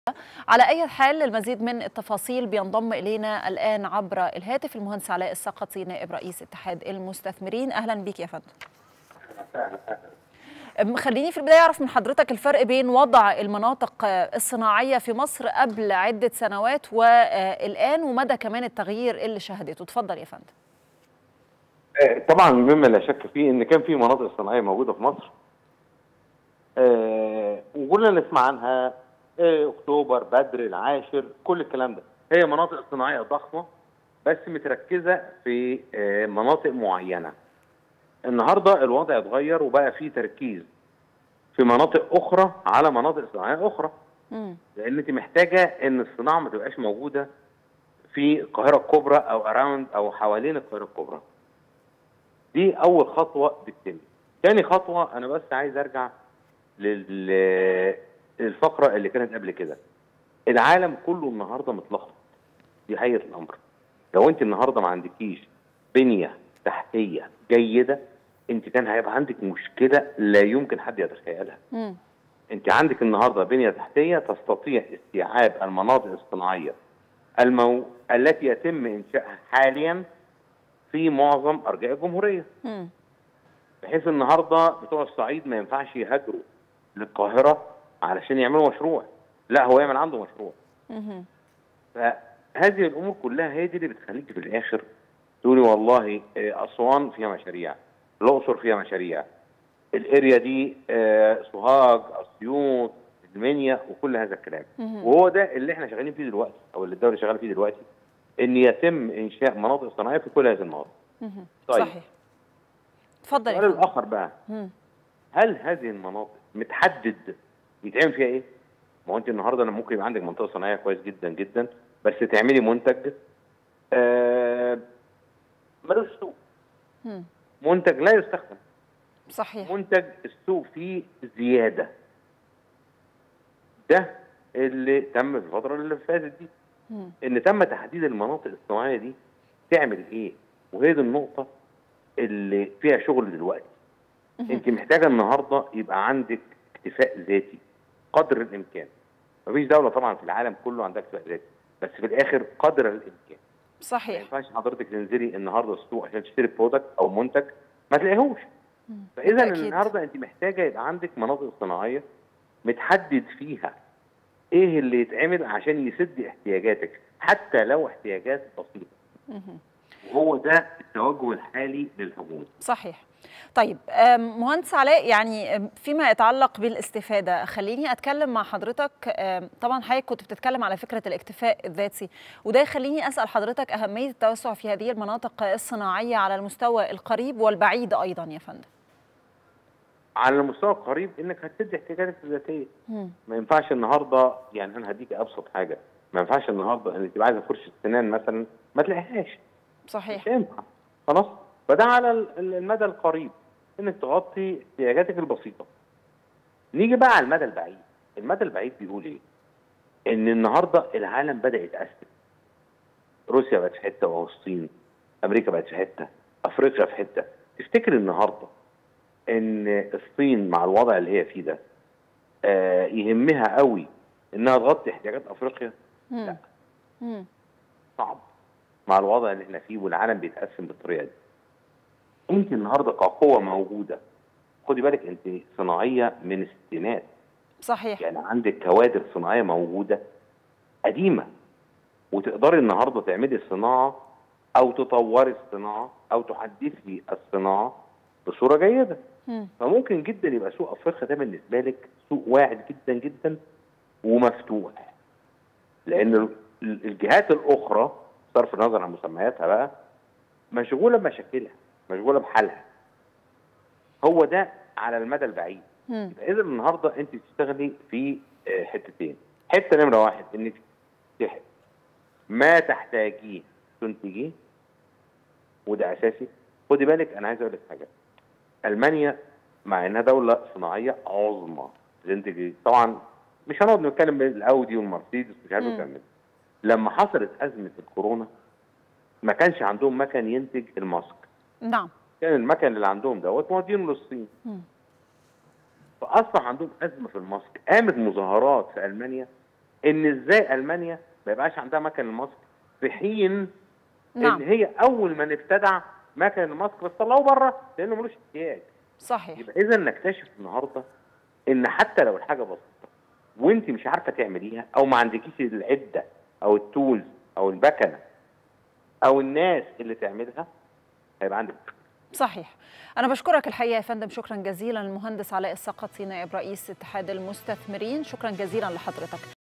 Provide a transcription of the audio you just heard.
على أي حال للمزيد من التفاصيل بينضم إلينا الآن عبر الهاتف المهندس علاء السقطي نائب رئيس اتحاد المستثمرين أهلا بك يا فندم خليني في البداية أعرف من حضرتك الفرق بين وضع المناطق الصناعية في مصر قبل عدة سنوات والآن ومدى كمان التغيير اللي شهدته اتفضل يا فندم طبعا مما لا شك فيه ان كان في مناطق صناعيه موجوده في مصر أه وكلنا نسمع عنها أه اكتوبر بدر العاشر كل الكلام ده هي مناطق صناعيه ضخمه بس متركزه في أه مناطق معينه النهارده الوضع اتغير وبقى في تركيز في مناطق اخرى على مناطق صناعيه اخرى مم. لان انت محتاجه ان الصناعه ما تبقاش موجوده في القاهره الكبرى او اراوند او حوالين القاهره الكبرى دي اول خطوه بتتم تاني خطوه انا بس عايز ارجع لل- للفقره اللي كانت قبل كده العالم كله النهارده متلخبط دي حقيقه الامر لو انت النهارده ما عندكيش بنيه تحتيه جيده انت كان هيبقى عندك مشكله لا يمكن حد يتخيلها مم. انت عندك النهارده بنيه تحتيه تستطيع استيعاب المناطق الصناعيه المو... التي يتم انشائها حاليا في معظم ارجاء الجمهوريه مم. بحيث النهارده بتوع الصعيد ما ينفعش يهاجروا للقاهره علشان يعملوا مشروع لا هو يعمل عنده مشروع مم. فهذه الامور كلها هي دي اللي بتخليك في الاخر تقولي والله آه، اسوان فيها مشاريع الاقصر فيها مشاريع الاريا دي آه، سوهاج اسيوط المنيا وكل هذا الكلام مم. وهو ده اللي احنا شغالين فيه دلوقتي او اللي الدوله شغاله فيه دلوقتي ان يتم انشاء مناطق صناعيه في كل هذه المناطق مم. طيب. صحيح اتفضل يا السؤال فندم الاخر بقى مم. هل هذه المناطق متحدد يتعمل فيها ايه؟ ما هو انت النهارده انا ممكن يبقى عندك منطقه صناعيه كويس جدا جدا بس تعملي منتج آه ملوش سوق مم. منتج لا يستخدم صحيح منتج السوق فيه زياده ده اللي تم في الفتره اللي فاتت دي مم. ان تم تحديد المناطق الصناعيه دي تعمل ايه وهي دي النقطه اللي فيها شغل دلوقتي مم. انت محتاجه النهارده يبقى عندك اكتفاء ذاتي قدر الامكان مفيش دوله طبعا في العالم كله عندها اكتفاء ذاتي بس في الاخر قدر الامكان ما صحيح ينفعش حضرتك تنزلي النهارده السوق عشان تشتري برودكت او منتج ما تلاقيهوش مم. فاذا بالتأكيد. النهارده انت محتاجه يبقى عندك مناطق صناعيه متحدد فيها ايه اللي يتعمل عشان يسد احتياجاتك حتى لو احتياجات بسيطه مم. وهو ده التوجه الحالي للحكومه صحيح طيب أم، مهندس علاء يعني أم، فيما يتعلق بالاستفادة خليني أتكلم مع حضرتك أم، طبعا حضرتك كنت بتتكلم على فكرة الاكتفاء الذاتي وده يخليني أسأل حضرتك أهمية التوسع في هذه المناطق الصناعية على المستوى القريب والبعيد أيضا يا فندم على المستوى القريب انك هتسد احتياجاتك الذاتيه مم. ما ينفعش النهارده يعني انا هديك ابسط حاجه ما ينفعش النهارده ان تبقى عايزه فرشه سنان مثلا ما تلاقيهاش صحيح مش ينفع خلاص فده على ال- ال- المدى القريب انك تغطي احتياجاتك البسيطه نيجي بقى على المدى البعيد المدى البعيد بيقول ايه ان النهارده العالم بدا يتقسم روسيا بقت في حته وهو الصين امريكا بقت في حته افريقيا في حته تفتكر النهارده ان الصين مع الوضع اللي هي فيه ده آه يهمها قوي انها تغطي احتياجات افريقيا مم. مم. صعب مع الوضع اللي احنا فيه والعالم بيتقسم بالطريقه دي. انت النهارده كقوه موجوده خدي بالك انت صناعيه من الستينات صحيح يعني عندك كوادر صناعيه موجوده قديمه وتقدري النهارده تعملي الصناعه او تطوري الصناعه او تحدثي الصناعه بصوره جيده مم. فممكن جدا يبقى سوق افريقيا ده بالنسبه لك سوق واعد جدا جدا ومفتوح لان ال- ال- الجهات الاخرى صرف النظر عن مسمياتها بقى مشغوله بمشاكلها مشغوله بحالها هو ده على المدى البعيد مم. اذا النهارده انت بتشتغلي في آه، حتتين حته نمره واحد انك تح- ما تحتاجيه تنتجيه وده اساسي خدي بالك انا عايز اقول لك حاجه المانيا مع انها دوله صناعيه عظمى بتنتج طبعا مش هنقعد نتكلم بالاودي والمرسيدس مش عارف مم. الكلام ده لما حصلت ازمه الكورونا ما كانش عندهم مكن ينتج الماسك نعم كان المكن اللي عندهم دوت مودينه للصين مم. فاصبح عندهم ازمه في الماسك قامت مظاهرات في المانيا ان ازاي المانيا ما يبقاش عندها مكن الماسك في حين نعم ان هي اول من ابتدع مكن الماسك بس طلعوه بره لانه ملوش احتياج صحيح يبقى اذا نكتشف النهارده ان حتى لو الحاجه بسيطه وانت مش عارفه تعمليها او ما عندكيش العده او التولز او المكنه او الناس اللي تعملها هيبقى عندك صحيح أنا بشكرك الحقيقة يا فندم شكرا جزيلا المهندس علاء السقطي نائب رئيس اتحاد المستثمرين شكرا جزيلا لحضرتك